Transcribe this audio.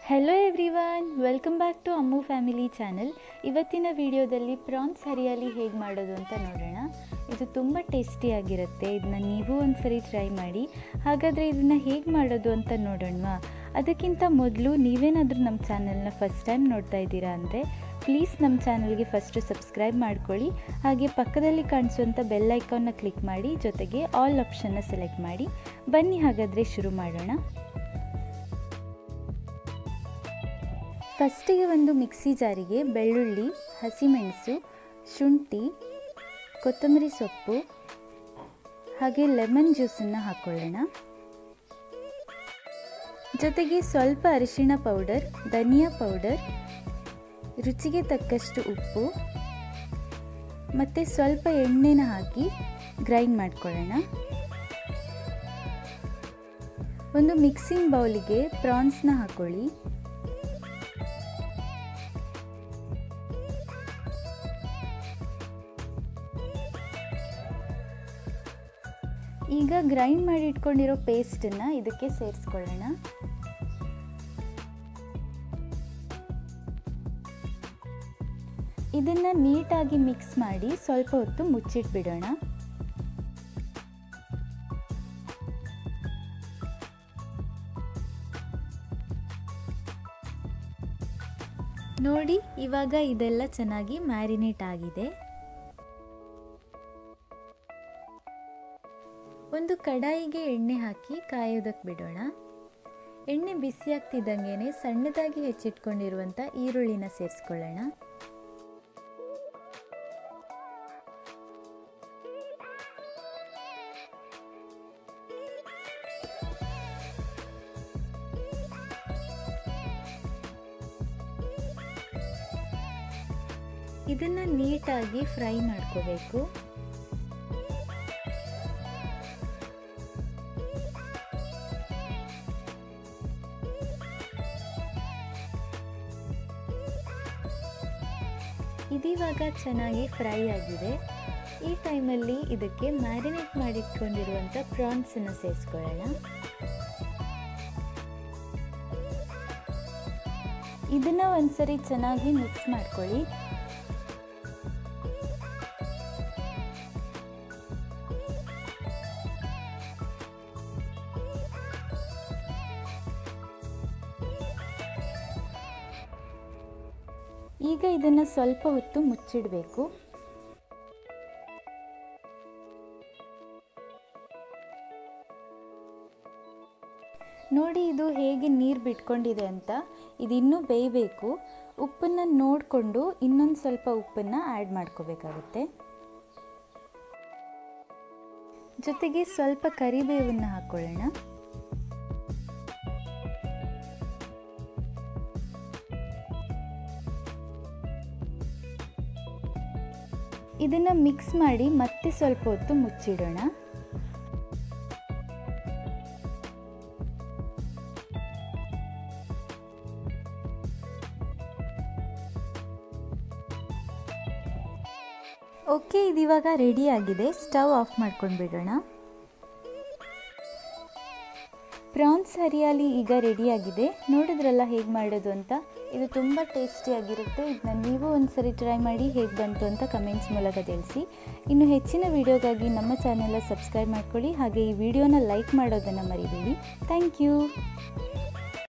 hello everyone welcome back to Ammu family channel ಇವತ್ತಿನ ವಿಡಿಯೋದಲ್ಲಿ France hariyali ಹೇಗೆ ಮಾಡೋದು ಅಂತ ನೋಡೋಣ ಇದು ತುಂಬ ಟೇಸ್ಟಿಯಾಗಿರುತ್ತೆ ಇದನ್ನ ನೀವು ಒಂದ್ಸರಿ ಟ್ರೈ ಮಾಡಿ ಹಾಗಾದರೆ ಇದನ್ನು ಹೇಗೆ ಮಾಡೋದು ಅಂತ ನೋಡೋಣವಾ ಅದಕ್ಕಿಂತ ಮೊದಲು ನೀವೇನಾದರೂ ನಮ್ಮ ಚಾನಲ್ನ ಫಸ್ಟ್ ಟೈಮ್ ನೋಡ್ತಾ ಇದ್ದೀರಾ ಅಂದರೆ ಪ್ಲೀಸ್ ನಮ್ಮ ಚಾನಲ್ಗೆ ಫಸ್ಟು ಸಬ್ಸ್ಕ್ರೈಬ್ ಮಾಡ್ಕೊಳ್ಳಿ ಹಾಗೆ ಪಕ್ಕದಲ್ಲಿ ಕಾಣಿಸುವಂಥ ಬೆಲ್ ಐಕಾನ್ನ ಕ್ಲಿಕ್ ಮಾಡಿ ಜೊತೆಗೆ ಆಲ್ ಆಪ್ಷನ್ನ ಸೆಲೆಕ್ಟ್ ಮಾಡಿ ಬನ್ನಿ ಹಾಗಾದರೆ ಶುರು ಮಾಡೋಣ ಫಸ್ಟಿಗೆ ಒಂದು ಮಿಕ್ಸಿ ಜಾರಿಗೆ ಬೆಳ್ಳುಳ್ಳಿ ಹಸಿಮೆಣಸು ಶುಂಠಿ ಕೊತ್ತಂಬರಿ ಸೊಪ್ಪು ಹಾಗೆ ಲೆಮನ್ ಜ್ಯೂಸನ್ನು ಹಾಕ್ಕೊಳ್ಳೋಣ ಜೊತೆಗೆ ಸ್ವಲ್ಪ ಅರಿಶಿಣ ಪೌಡರ್ ಧನಿಯಾ ಪೌಡರ್ ರುಚಿಗೆ ತಕ್ಕಷ್ಟು ಉಪ್ಪು ಮತ್ತು ಸ್ವಲ್ಪ ಎಣ್ಣೆನ ಹಾಕಿ ಗ್ರೈಂಡ್ ಮಾಡ್ಕೊಳ್ಳೋಣ ಒಂದು ಮಿಕ್ಸಿಂಗ್ ಬೌಲಿಗೆ ಪ್ರಾನ್ಸ್ನ ಹಾಕೊಳ್ಳಿ ಈಗ ಗ್ರೈಂಡ್ ಮಾಡಿ ಇಟ್ಕೊಂಡಿರೋ ಪೇಸ್ಟನ್ನು ಇದಕ್ಕೆ ಸೇರಿಸ್ಕೊಳ್ಳೋಣ ಇದನ್ನು ನೀಟಾಗಿ ಮಿಕ್ಸ್ ಮಾಡಿ ಸ್ವಲ್ಪ ಹೊತ್ತು ಮುಚ್ಚಿಟ್ಬಿಡೋಣ ನೋಡಿ ಇವಾಗ ಇದೆಲ್ಲ ಚೆನ್ನಾಗಿ ಮ್ಯಾರಿನೇಟ್ ಆಗಿದೆ ಒಂದು ಕಡಾಯಿಗೆ ಎಣ್ಣೆ ಹಾಕಿ ಕಾಯೋದಕ್ಕೆ ಬಿಡೋಣ ಎಣ್ಣೆ ಬಿಸಿ ಆಗ್ತಿದ್ದಂಗೆ ಸಣ್ಣದಾಗಿ ಹೆಚ್ಚಿಟ್ಕೊಂಡಿರುವಂಥ ಈರುಳ್ಳಿನ ಸೇರಿಸ್ಕೊಳ್ಳೋಣ ಇದನ್ನು ನೀಟಾಗಿ ಫ್ರೈ ಮಾಡ್ಕೋಬೇಕು ಇದಿವಾಗ ಚೆನ್ನಾಗಿ ಫ್ರೈ ಆಗಿದೆ ಈ ಟೈಮಲ್ಲಿ ಇದಕ್ಕೆ ಮ್ಯಾರಿನೇಟ್ ಮಾಡಿಟ್ಕೊಂಡಿರುವಂಥ ಪ್ರಾನ್ಸನ್ನು ಸೇರಿಸ್ಕೊಳ್ಳೋಣ ಇದನ್ನು ಒಂದ್ಸರಿ ಚೆನ್ನಾಗಿ ಮಿಕ್ಸ್ ಮಾಡ್ಕೊಳ್ಳಿ ಈಗ ಇದನ್ನು ಸ್ವಲ್ಪ ಹೊತ್ತು ಮುಚ್ಚಿಡಬೇಕು ನೋಡಿ ಇದು ಹೇಗೆ ನೀರು ಬಿಟ್ಕೊಂಡಿದೆ ಅಂತ ಇದು ಇನ್ನೂ ಬೇಯಬೇಕು ಉಪ್ಪನ್ನು ನೋಡಿಕೊಂಡು ಇನ್ನೊಂದು ಸ್ವಲ್ಪ ಉಪ್ಪನ್ನು ಆ್ಯಡ್ ಮಾಡ್ಕೋಬೇಕಾಗುತ್ತೆ ಜೊತೆಗೆ ಸ್ವಲ್ಪ ಕರಿಬೇವನ್ನು ಹಾಕ್ಕೊಳ್ಳೋಣ ಇದನ್ನು ಮಿಕ್ಸ್ ಮಾಡಿ ಮತ್ತೆ ಸ್ವಲ್ಪ ಹೊತ್ತು ಮುಚ್ಚಿಡೋಣ ಓಕೆ ಇದಿವಾಗ ರೆಡಿ ಆಗಿದೆ ಸ್ಟವ್ ಆಫ್ ಮಾಡ್ಕೊಂಡು ಬಿಡೋಣ ಪ್ರಾನ್ಸ್ ಹರಿಯಾಲಿ ಈಗ ರೆಡಿಯಾಗಿದೆ ನೋಡಿದ್ರಲ್ಲ ಹೇಗೆ ಮಾಡೋದು ಅಂತ ಇದು ತುಂಬ ಟೇಸ್ಟಿಯಾಗಿರುತ್ತೆ ಇದನ್ನ ನೀವು ಒಂದ್ಸರಿ ಟ್ರೈ ಮಾಡಿ ಹೇಗೆ ಬಂತು ಅಂತ ಕಮೆಂಟ್ಸ್ ಮೂಲಕ ತಿಳಿಸಿ ಇನ್ನು ಹೆಚ್ಚಿನ ವಿಡಿಯೋಗಾಗಿ ನಮ್ಮ ಚಾನೆಲ್ ಸಬ್ಸ್ಕ್ರೈಬ್ ಮಾಡ್ಕೊಳ್ಳಿ ಹಾಗೆ ಈ ವಿಡಿಯೋನ ಲೈಕ್ ಮಾಡೋದನ್ನು ಮರಿಬೇಡಿ ಥ್ಯಾಂಕ್ ಯು